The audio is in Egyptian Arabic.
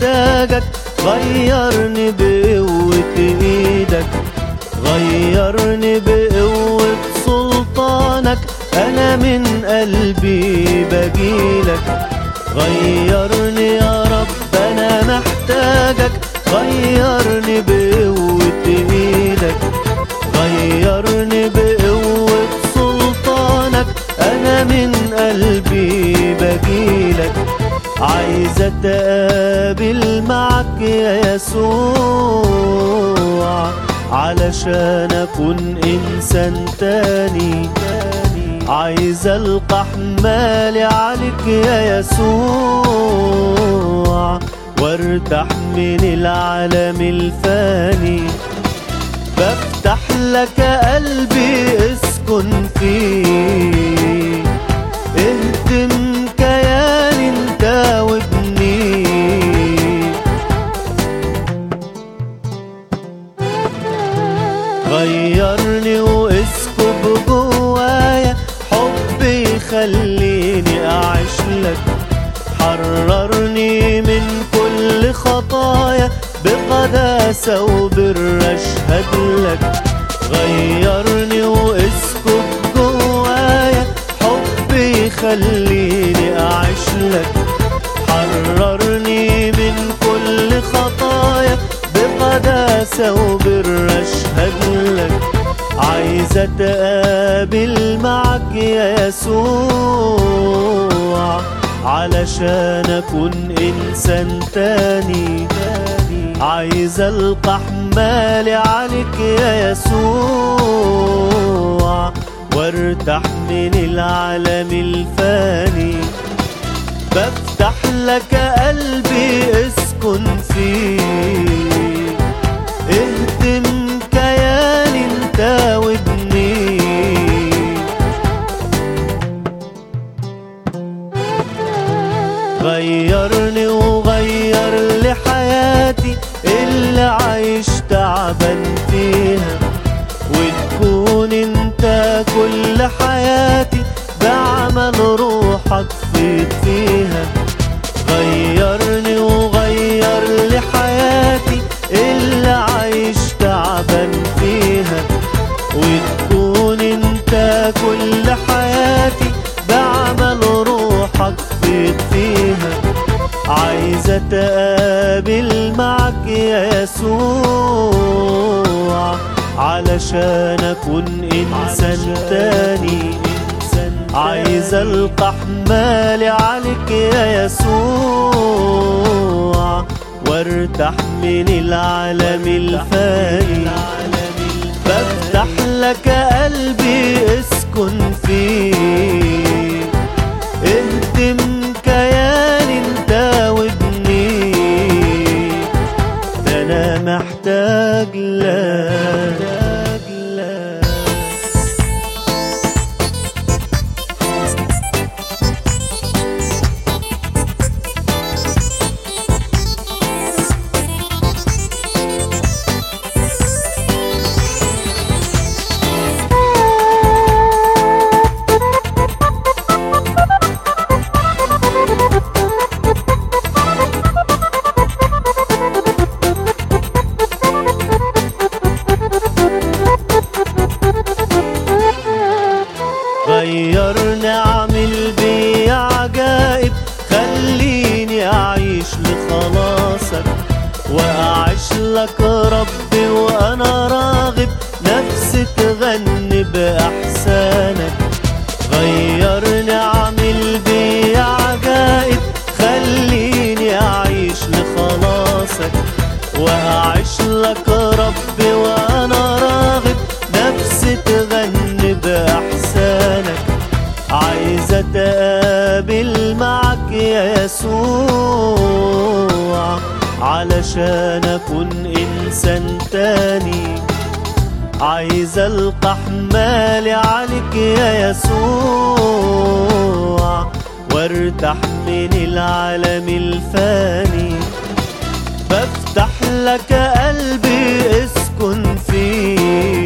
محتاجك غيرني بقوة ايدك غيرني بقوة سلطانك انا من قلبي بجيلك غيرني يا رب انا محتاجك غيرني بقوة ايدك غيرني بقوة سلطانك انا من قلبي بجيلك عايز اتقابل معك يا يسوع علشان اكون انسان تاني عايز القى حمالي عليك يا يسوع وارتاح من العالم الفاني بفتح لك قلبي اسكن فيه اهدم كياني انت وابني غيرني واسكب جوايا حب يخليني اعيش لك حررني من كل خطايا بقداسة وبر اشهد لك غيرني واسكب جوايا حب يخليني اعيش لك حررني من كل خطايا بقداسة وبر اشهد لك عايز اتقابل معك يا يسوع علشان اكون انسان تاني عايز القى حمالي عليك يا يسوع وارتاح من العالم الفاني بفتح لك قلبي اسكن فيه اهدم كياني انت وابني غيرني وغير لي حياتي اللي عايش تعبان فيها وتكون انت كل حياتي بعمل روحك فيك فيها غيرني وغير لي حياتي اللي عايش تعبان فيها وتكون انت كل حياتي بعمل روحك فيك فيها عايز اتقابل معك يا يسوع علشان اكون انسان تاني عايز القى حمالي عليك يا يسوع وارتاح من العالم الفاني بفتح لك قلبي اسكن فيه اهدم كياني انت وابني ده انا محتاج لك غيرني اعمل بي عجائب خليني اعيش لخلاصك واعيش لك ربي وانا راغب نفسي تغني باحسانك غيرني اعمل بي عجائب خليني اعيش لخلاصك واعيش لك ربي وانا راغب نفسي تغني باحسانك عايز اتقابل معك يا يسوع علشان اكون انسان تاني عايز القى حمالي عليك يا يسوع وارتاح من العالم الفاني بفتح لك قلبي اسكن فيه